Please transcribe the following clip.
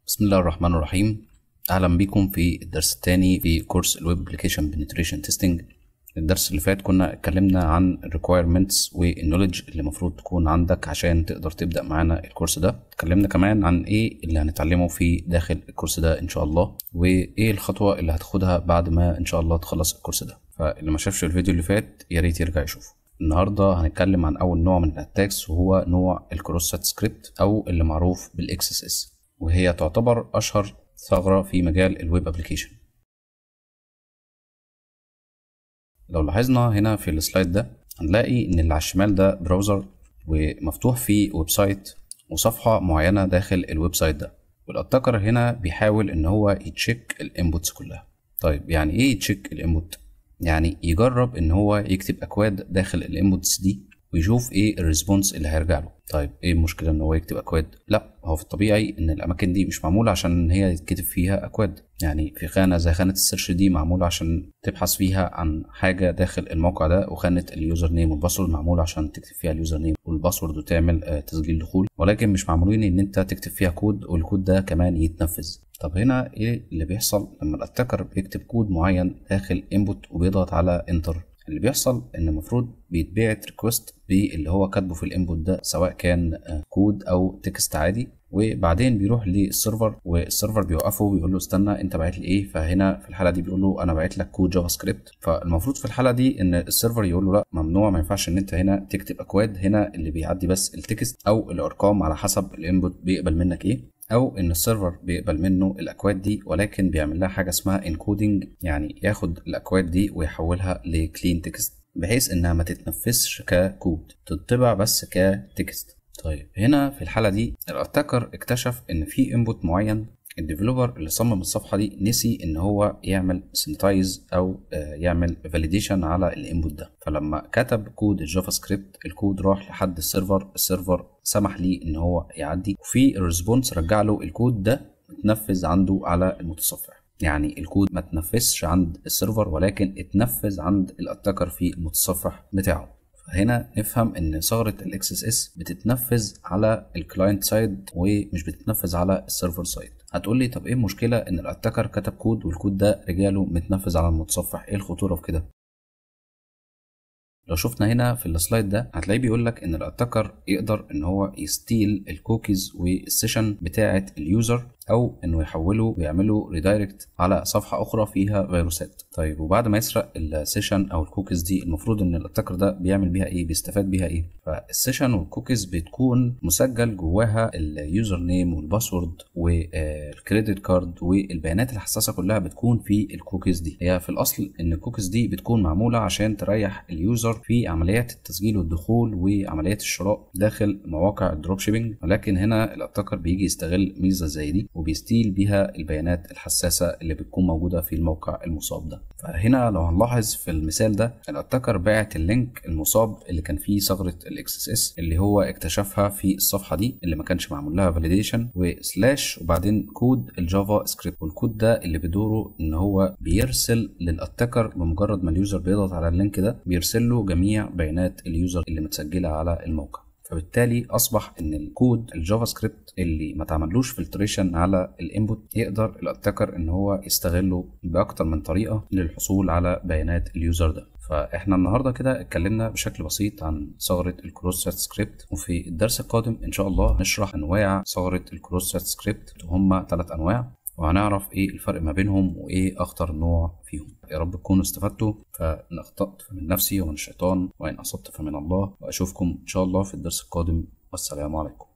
بسم الله الرحمن الرحيم اهلا بيكم في الدرس الثاني في كورس الويب ابلكيشن بنتريشن تيستنج الدرس اللي فات كنا اتكلمنا عن الريكويرمنتس والنولج اللي المفروض تكون عندك عشان تقدر تبدا معانا الكورس ده اتكلمنا كمان عن ايه اللي هنتعلمه في داخل الكورس ده ان شاء الله وايه الخطوه اللي هتاخدها بعد ما ان شاء الله تخلص الكورس ده فاللي ما شافش الفيديو اللي فات يا ريت يرجع يشوفه النهارده هنتكلم عن اول نوع من الاتاكس وهو نوع الكروس سات سكريبت او اللي معروف بالاكس اس اس وهي تعتبر اشهر ثغره في مجال الويب ابلكيشن لو لاحظنا هنا في السلايد ده هنلاقي ان اللي على الشمال ده براوزر ومفتوح فيه ويب سايت وصفحه معينه داخل الويب سايت ده والاتاكر هنا بيحاول ان هو يتشيك الانبوتس كلها طيب يعني ايه يتشيك الانبوت يعني يجرب ان هو يكتب اكواد داخل الانبوتس دي ويشوف ايه الريسبونس اللي هيرجع له طيب ايه المشكله ان هو يكتب اكواد لا هو في الطبيعي ان الاماكن دي مش معموله عشان هي يتكتب فيها اكواد يعني في خانه زي خانه السيرش دي معموله عشان تبحث فيها عن حاجه داخل الموقع ده وخانه اليوزر نيم والباسورد معموله عشان تكتب فيها اليوزر نيم والباسورد وتعمل آه تسجيل دخول ولكن مش معمولين ان انت تكتب فيها كود والكود ده كمان يتنفذ طب هنا ايه اللي بيحصل لما الاتاكر بيكتب كود معين داخل انبوت وبيضغط على انتر اللي بيحصل ان المفروض بيتبعت ريكوست باللي هو كاتبه في الانبوت ده سواء كان كود او تكست عادي وبعدين بيروح للسيرفر والسيرفر بيوقفه ويقول له استنى انت باعت لي ايه فهنا في الحاله دي بيقول له انا باعت لك كود جافا سكريبت فالمفروض في الحاله دي ان السيرفر يقول له لا ممنوع ما ينفعش ان انت هنا تكتب اكواد هنا اللي بيعدي بس التكست او الارقام على حسب الانبوت بيقبل منك ايه او ان السيرفر بيقبل منه الاكواد دي ولكن بيعمل لها حاجه اسمها انكودنج يعني ياخد الاكواد دي ويحولها لكلين تكست بحيث انها ما تتنفذش ككود تطبع بس كتكست طيب هنا في الحاله دي الاتاكر اكتشف ان في انبوت معين الديفلوبر اللي صمم الصفحه دي نسي ان هو يعمل سنتايز او يعمل فاليديشن على الانبوت ده فلما كتب كود الجافا سكريبت الكود راح لحد السيرفر السيرفر سمح ليه ان هو يعدي وفي الريسبونس رجع له الكود ده اتنفذ عنده على المتصفح يعني الكود ما اتنفذش عند السيرفر ولكن اتنفذ عند الاتاكر في المتصفح بتاعه فهنا نفهم ان ثغره الاكس اس اس بتتنفذ على الكلاينت سايد ومش بتتنفذ على السيرفر سايد هتقول لي طب ايه المشكله ان الاتاكر كتب كود والكود ده رجاله متنفذ على المتصفح ايه الخطوره في كده لو شفنا هنا في السلايد ده هتلاقيه بيقول لك ان الاتاكر يقدر ان هو يستيل الكوكيز والسيشن بتاعه اليوزر او انه يحوله ويعمله ريدايركت على صفحه اخرى فيها فيروسات طيب وبعد ما يسرق السيشن او الكوكيز دي المفروض ان الاتاكر ده بيعمل بيها ايه بيستفاد بيها ايه فالسيشن والكوكيز بتكون مسجل جواها اليوزر نيم والباسورد والكريدت كارد والبيانات الحساسه كلها بتكون في الكوكيز دي هي في الاصل ان الكوكيز دي بتكون معموله عشان تريح اليوزر في عمليات التسجيل والدخول وعمليات الشراء داخل مواقع الدروب شيبنج ولكن هنا الاتاكر بيجي يستغل ميزه زي دي وبيستيل بيها البيانات الحساسة اللي بتكون موجودة في الموقع المصاب ده فهنا لو هنلاحظ في المثال ده الاتاكر باعت اللينك المصاب اللي كان فيه ثغرة الاكس اس اس اللي هو اكتشفها في الصفحة دي اللي ما كانش معمول لها فاليديشن وسلاش وبعدين كود الجافا سكريبت والكود ده اللي بدوره ان هو بيرسل للاتاكر بمجرد ما اليوزر بيضغط على اللينك ده بيرسل له جميع بيانات اليوزر اللي متسجلة على الموقع فبالتالي اصبح ان الكود الجافا سكريبت اللي ما تعملوش فلتريشن على الانبوت يقدر الاتاكر ان هو يستغله باكتر من طريقه للحصول على بيانات اليوزر ده فاحنا النهارده كده اتكلمنا بشكل بسيط عن ثغره الكروس سات سكريبت وفي الدرس القادم ان شاء الله نشرح انواع ثغره الكروس سات سكريبت وهم ثلاث انواع وهنعرف ايه الفرق ما بينهم وايه اخطر نوع فيهم يا رب تكونوا استفدتوا فان اخطات فمن نفسي ومن الشيطان وان اصبت فمن الله واشوفكم ان شاء الله في الدرس القادم والسلام عليكم